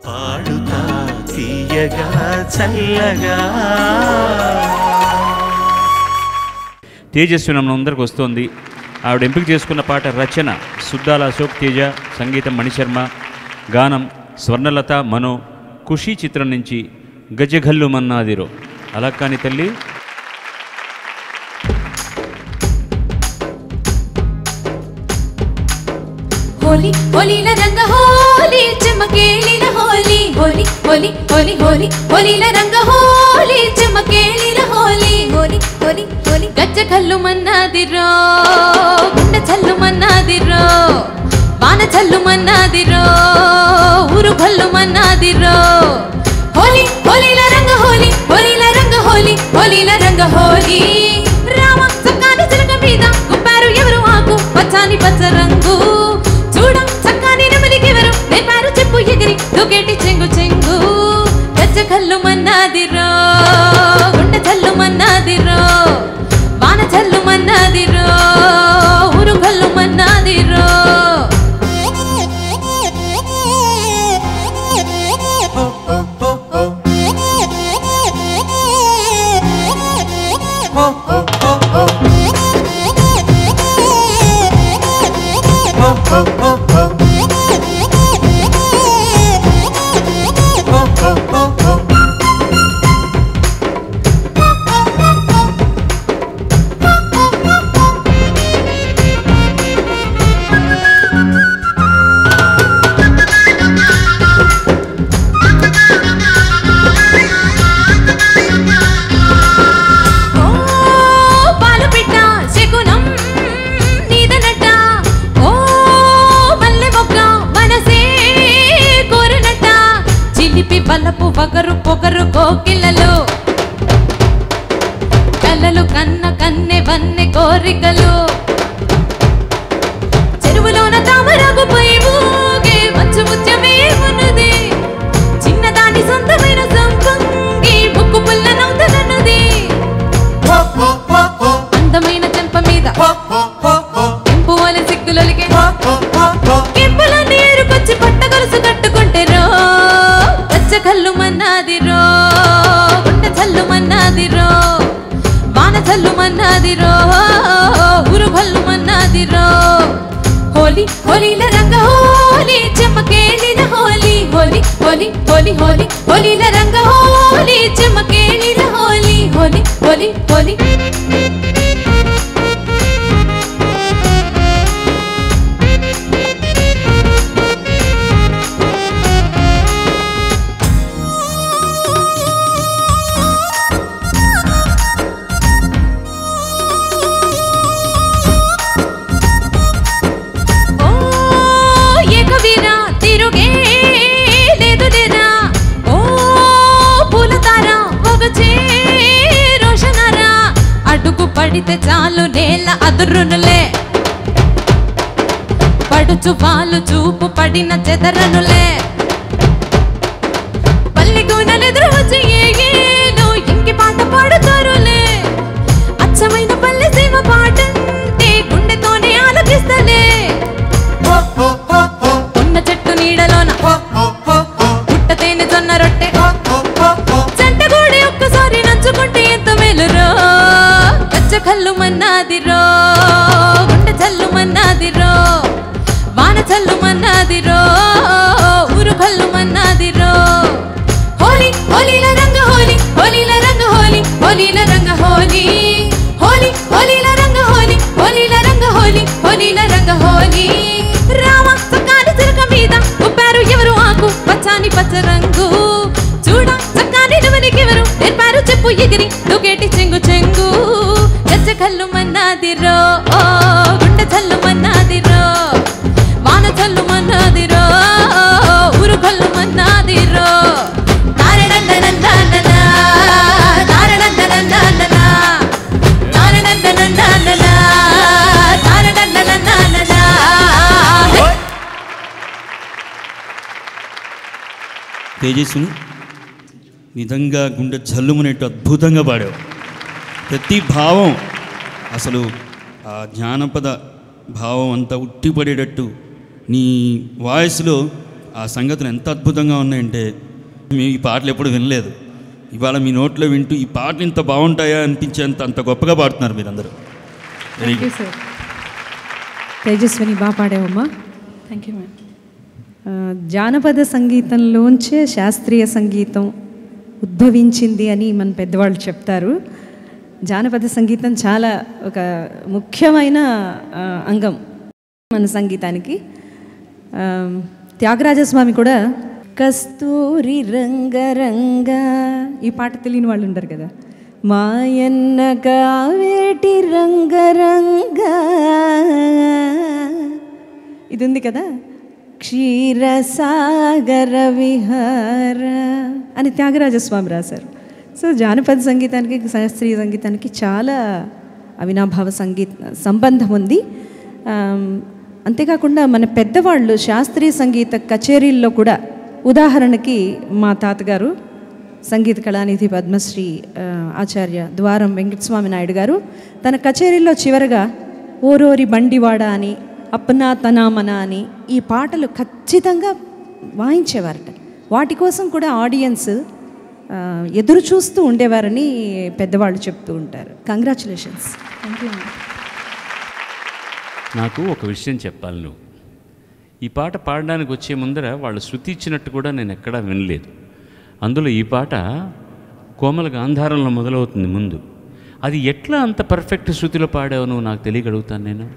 పాడుతా తీయగా చల్లగా తేజస్వి మన అందరికి వస్తోంది ఆవిడ ఎంపిక చేసుకున్న పాట రచన సుద్దాల అశోక్ తేజ సంగీతం మణిశర్మ గానం స్వర్ణలత మనో ఖుషీ చిత్రం నుంచి గజగల్లు మన్నాదిరో అలా కాని తల్లి ಹೋಲಿ ಹೋಲಿಲ ರಂಗ ಹೋಲಿ ಚಮಕೇಳಿನ ಹೋಲಿ ಹೋಲಿ ಹೋಲಿ ಹೋಲಿ ಹೋಲಿ ಹೋಲಿಲ ರಂಗ ಹೋಲಿ ಚಮಕೇಳಿನ ಹೋಲಿ ಹೋಲಿ ಹೋಲಿ ಹೋಲಿ ಗಜ್ಜ ಕಲ್ಲು ಮನ್ನಾದಿರೋ ಗುಂಡ ಚಲ್ಲು ಮನ್ನಾದಿರೋ ಬಾನ ಚಲ್ಲು ಮನ್ನಾದಿರೋ ಊರು ಕಲ್ಲು ಮನ್ನಾದಿರೋ ಹೋಲಿ ಹೋಲಿಲ ರಂಗ ಹೋಲಿ ಹೋಲಿಲ ರಂಗ ಹೋಲಿ ಹೋಲಿల రంగ హోలీ రామ చక్కాని చిలక మీద గుప్పారు ఎవరు ఆకు పచ్చాని పచ్చ రంగు చూడ చక్కాని నెమలికెవరు నేర్పారు చెప్పు ఎగిరి దూకేటి చెంగు చెంగు గజ్జ కల్లు మన్నాదిరో గుండె చల్లు మన్నాదిరో వాన చల్లు మన్నాదిరో ఊరు కల్లు మన్నాదిరో ఓ పాలు పిట్ట శకునం నీదనట ఓ మల్లె మొక్క మనసే కోరనట చిలిపి బలపు వగరు పొగరు కోకిలలో కలలు కన్న కన్నె వన్నె కోరికలు చెరువులోన తామరాకుపై ఊగే మంచు ముత్యమే ఉన్నది చిన్నదాని సొంతమైన సంపంగి ముక్కు పుల్ల నవ్వుతున్నది అందమైన చెంప మీద కెంపు వలె సిగ్గులొలిగే కెంపుల నీరుకొచ్చి పట్ట గొలుసు కట్టుకుంటే రో పచ్చ కల్లు మన్నాదిరో గుండె చల్లు మన్నాదిరో వాన చల్లు మన్నాదిరో ఊరు భల్లు మన్నాదిరో హోలీ హోలీల రంగ హోలీ చెమ్మకేళిన హోలీ హోలీ హోలీ హోలీ హోలీ హోలీల రంగ హోలీ చెమ్మకేళిన హోలీ హోలీ హోలీ హోలీ ఓ ఏకవీర తిరుగే లేదు లేరా ఓ పూలతార పొగచే రోషనారా అడుగు పడితే చాలు నేల అదురునులే పడుచు పాలు చూపు పడిన చెదరనులే పల్లెగూనలెదురు వచ్చి ఏగేలు ఇంకి పాట పాడుతారులే అచ్చమైన పల్లె సీమ పాటంటే గుండెతోనే ఆలకిస్తలే ఉన్న చెట్టు నీడలోన పుట్ట తేనె జొన్న రొట్టె చెంటగూడి ఒక్కసారి నంచుకుంటే ఎంత మేలురో పచ్చ కల్లు మన్నాదిరో గుండె చల్లు మన్నాదిరో వాన చల్లు మన్నాదిరో ఊరు కల్లు మన్నాదిరో హోలీ హోలీల రంగ హోలీ హోలీల రంగ హోలీ హోలీల రంగ హోలీ హోలీ హోలీల రంగ హోలీ హోలీల రంగ హోలీ హోలీల రంగ హోలీ రామ చక్కాని చిలక మీద ఉప్పారు ఎవరు ఆకు పచ్చాని పచ్చ రంగు చూడ చక్కాని ఎవరు నేర్పారు చెప్పు ఎగిరి దూకేటి చెంగు చెంగు గజ్జ కల్లు మన్నాదిరో ఓ గుండె చల్లు మన్నాదిరో వాన చల్లు మన్నాదిరో ఊరు కల్లు మన్నాదిరో తారడందనందనన, తారడందనందనన, తారడందనందనన, తారడందనందనన. తేజస్విని నిజంగా గుండె జల్లుమనేట్టు అద్భుతంగా పాడావు ప్రతి భావం అసలు ఆ జానపద భావం అంతా ఉట్టిపడేటట్టు నీ వాయిస్లో ఆ సంగతులు ఎంత అద్భుతంగా ఉన్నాయంటే మేము ఈ పాటలు ఎప్పుడు వినలేదు ఇవాళ మీ నోట్లో వింటూ ఈ పాటలు ఇంత బాగుంటాయా అనిపించేంత అంత గొప్పగా పాడుతున్నారు మీరందరూ very thank you sir Tejaswini బాగా పాడావమ్మా థ్యాంక్ యూ మ్యామ్ ఆ, జానపద సంగీతంలోంచే శాస్త్రీయ సంగీతం ఉద్భవించింది అని మన పెద్దవాళ్ళు చెప్తారు జానపద సంగీతం చాలా ఒక ముఖ్యమైన ఆ, అంగం మన సంగీతానికి ఆ, త్యాగరాజస్వామి కూడా కస్తూరి రంగరంగ ఈ పాట తెలియని వాళ్ళు ఉంటారు కదా మాయన్న కావేటి రంగరంగా ఇది ఉంది కదా క్షీరసాగర విహార అని త్యాగరాజస్వామి రాశారు సో జానపద సంగీతానికి శాస్త్రీయ సంగీతానికి చాలా అవినాభావ సంగీత సంబంధం ఉంది ఆమ్, అంతేకాకుండా మన పెద్దవాళ్ళు శాస్త్రీయ సంగీత కచేరీల్లో కూడా ఉదాహరణకి మా తాతగారు సంగీత కళానిధి పద్మశ్రీ ఆ, ఆచార్య ద్వారం వెంకటస్వామి నాయుడు గారు తన కచేరీలో చివరగా ఓరోరి బండివాడ అని అప్పనా తనామన అని ఈ పాటలు ఖచ్చితంగా వాయించేవారట వాటి కోసం కూడా ఆడియన్స్ ఆ, ఎదురు చూస్తూ ఉండేవారని పెద్దవాళ్ళు చెప్తూ ఉంటారు కంగ్రాచులేషన్స్ థ్యాంక్ యూ మ్యామ్ నాకు ఒక విషయం చెప్పాలి నువ్వు ఈ పాట పాడడానికి వచ్చే ముందర వాళ్ళు శృతి ఇచ్చినట్టు కూడా నేను ఎక్కడా వినలేదు అందులో ఈ పాట కోమల గాంధారంలో మొదలవుతుంది ముందు అది ఎట్లా అంత పర్ఫెక్ట్ శృతిలో పాడావు నువ్వు నాకు తెలియగలుగుతాను నేను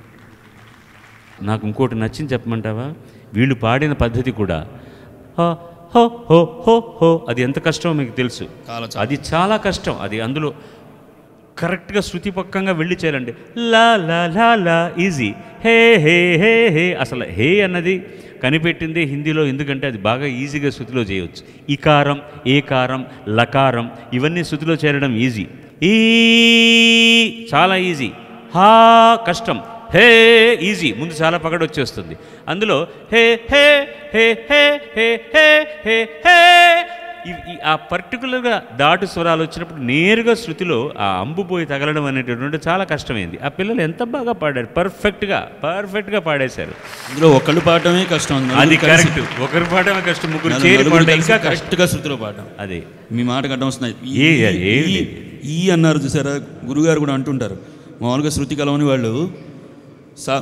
నాకు ఇంకోటి నచ్చింది చెప్పమంటావా వీళ్ళు పాడిన పద్ధతి కూడా హో హో హో హో హో అది ఎంత కష్టమో మీకు తెలుసు చాలా అది చాలా కష్టం అది అందులో కరెక్ట్గా శృతి పక్కంగా వెళ్ళి చేయాలండి లా లా లా లా ఈజీ హే హే హే హే అసలు హే అన్నది కనిపెట్టింది హిందీలో ఎందుకంటే అది బాగా ఈజీగా శృతిలో చేయవచ్చు ఇకారం ఏకారం లకారం ఇవన్నీ శృతిలో చేరడం ఈజీ ఈ చాలా ఈజీ హా కష్టం హే ఈజీ ముందు చాలా పగడ వచ్చేస్తుంది అందులో హే హే హే హే హే హే హే హే ఇవి- ఈ- ఆ పర్టికులర్గా దాటు స్వరాలు వచ్చినప్పుడు నేరుగా శృతిలో ఆ అంబు పోయి తగలడం అనేటటువంటి చాలా కష్టమైంది ఆ పిల్లలు ఎంత బాగా పాడారు పర్ఫెక్ట్గా పర్ఫెక్ట్గా పాడేశారు అందులో ఒకళ్ళు పాడటమే కష్టం అది నలుగురు కలిసి- కరెక్ట్ ఒకరు పాడమే కష్టం ముగ్గురు నలుగురు చేరి పాడడం కలిసి ఇంకా కష్టం కరెక్ట్గా శృతిలో పాడటం అదే మీ మాట కట్టం వస్తున్నాయి ఏ, ఈ- ఏ, ఈ- ఈ అన్నారు చూసారా గురుగారు కూడా అంటుంటారు మామూలుగా శృతి కలవని వాళ్ళు సా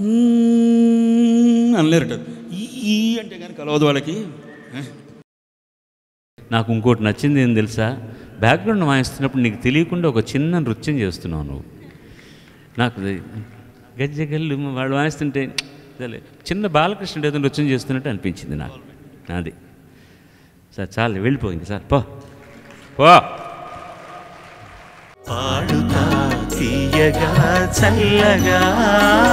హ్మ్ అనలేరట ఈ ఈ అంటే కానీ కలవదు వాళ్ళకి ఏ? నాకు ఇంకోటి నచ్చింది ఏం తెలుసా బ్యాక్గ్రౌండ్ వాయిస్తున్నప్పుడు నీకు తెలియకుండా ఒక చిన్న నృత్యం చేస్తున్నావు నువ్వు నాకు ఇది గజ్జగల్లు వాళ్ళు వాయిస్తుంటే సరే, చిన్న బాలకృష్ణుడు ఏదో నృత్యం చేస్తున్నట్టు అనిపించింది నాకు అది సార్ చాలు వెళ్ళిపోయింది సార్ పో పో పాడుతా తీయగా చల్లగా